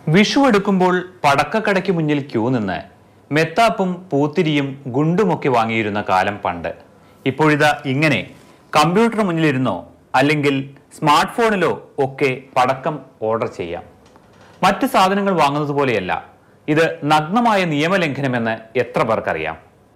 വിഷു എടുക്കുമ്പോൾ പടക്കക്കടയ്ക്ക് മുന്നിൽ ക്യൂ നിന്ന് മെത്താപ്പും പൂത്തിരിയും ഗുണ്ടുമൊക്കെ വാങ്ങിയിരുന്ന കാലം പണ്ട് ഇപ്പോഴിതാ ഇങ്ങനെ കമ്പ്യൂട്ടർ മുന്നിലിരുന്നോ അല്ലെങ്കിൽ സ്മാർട്ട് ഫോണിലോ ഒക്കെ പടക്കം ഓർഡർ ചെയ്യാം മറ്റ് സാധനങ്ങൾ വാങ്ങുന്നത് പോലെയല്ല ഇത് നഗ്നമായ നിയമലംഘനമെന്ന് എത്ര പേർക്കറിയാം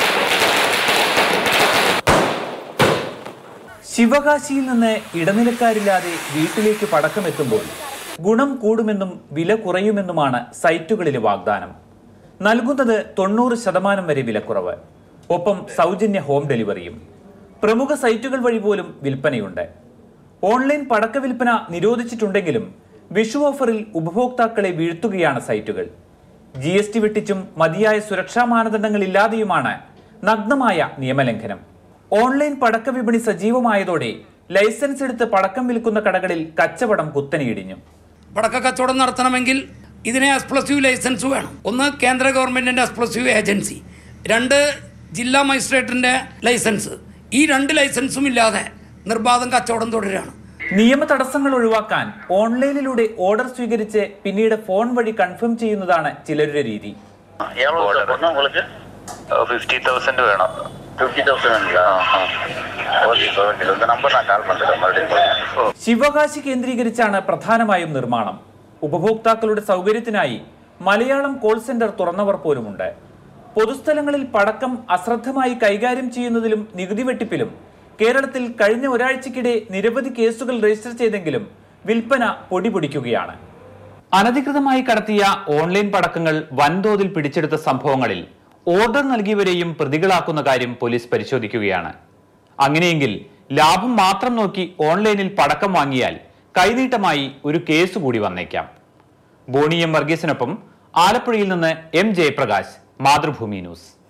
ശിവകാശിയിൽ നിന്ന് ഇടനിലക്കാരില്ലാതെ വീട്ടിലേക്ക് പടക്കമെത്തുമ്പോൾ ഗുണം കൂടുമെന്നും വില കുറയുമെന്നുമാണ് സൈറ്റുകളിലെ വാഗ്ദാനം നൽകുന്നത് തൊണ്ണൂറ് ശതമാനം വരെ വിലക്കുറവ് ഒപ്പം സൗജന്യ ഹോം ഡെലിവറിയും പ്രമുഖ സൈറ്റുകൾ വഴി പോലും വിൽപ്പനയുണ്ട് ഓൺലൈൻ പടക്ക വിൽപ്പന നിരോധിച്ചിട്ടുണ്ടെങ്കിലും വിഷു ഓഫറിൽ ഉപഭോക്താക്കളെ വീഴ്ത്തുകയാണ് സൈറ്റുകൾ ജി എസ് ടി വെട്ടിച്ചും മതിയായ സുരക്ഷാ മാനദണ്ഡങ്ങൾ ഇല്ലാതെയുമാണ് നഗ്നമായ നിയമലംഘനം ഓൺലൈൻ പടക്ക വിപണി സജീവമായതോടെ ലൈസൻസ് എടുത്ത് പടക്കം വിൽക്കുന്ന കടകളിൽ കച്ചവടം കുത്തനെയിടിഞ്ഞു പടക്ക കച്ചവടം നടത്തണമെങ്കിൽ ഇതിനെ എസ് പ്ലസ് യു ലൈസൻസ് വേണം ഒന്ന് കേന്ദ്ര ഗവൺമെൻറ്റിൻ്റെ എസ് പ്ലസ് യു ഏജൻസി രണ്ട് ജില്ലാ മജിസ്ട്രേറ്റിൻ്റെ ലൈസൻസ് ഈ രണ്ട് ലൈസൻസും ഇല്ലാതെ നിർബാധം കച്ചവടം തുടരുകയാണ് നിയമ തടസ്സങ്ങൾ ഒഴിവാക്കാൻ ഓൺലൈനിലൂടെ ഓർഡർ സ്വീകരിച്ച് പിന്നീട് ഫോൺ വഴി കൺഫേം ചെയ്യുന്നതാണ് ചിലരുടെ രീതി எவ்வளோ பொண்ணு உங்களுக்கு ஃபிஃப்டி தௌசண்ட் வேணும் ஃபிஃப்டி தௌசண்ட்ங்களா ஓகே சார் ஓகே இந்த நம்பர் நான் கால் பண்ணுறேன் மறுபடியும் ശിവകാശി കേന്ദ്രീകരിച്ചാണ് പ്രധാനമായും നിർമ്മാണം ഉപഭോക്താക്കളുടെ സൗകര്യത്തിനായി മലയാളം കോൾ സെന്റർ തുറന്നവർ പോലുമുണ്ട് പൊതുസ്ഥലങ്ങളിൽ പടക്കം അശ്രദ്ധമായി കൈകാര്യം ചെയ്യുന്നതിലും നികുതി വെട്ടിപ്പിലും കേരളത്തിൽ കഴിഞ്ഞ ഒരാഴ്ചക്കിടെ നിരവധി കേസുകൾ രജിസ്റ്റർ ചെയ്തെങ്കിലും വിൽപ്പന പൊടിപൊടിക്കുകയാണ് അനധികൃതമായി കടത്തിയ ഓൺലൈൻ പടക്കങ്ങൾ വൻതോതിൽ പിടിച്ചെടുത്ത സംഭവങ്ങളിൽ ഓർഡർ നൽകിയവരെയും പ്രതികളാക്കുന്ന കാര്യം പോലീസ് പരിശോധിക്കുകയാണ് അങ്ങനെയെങ്കിൽ ലാഭം മാത്രം നോക്കി ഓൺലൈനിൽ പടക്കം വാങ്ങിയാൽ കൈനീട്ടമായി ഒരു കേസ് കൂടി വന്നേക്കാം ബോണി എം വർഗീസിനൊപ്പം ആലപ്പുഴയിൽ നിന്ന് എം ജയപ്രകാശ് മാതൃഭൂമി ന്യൂസ്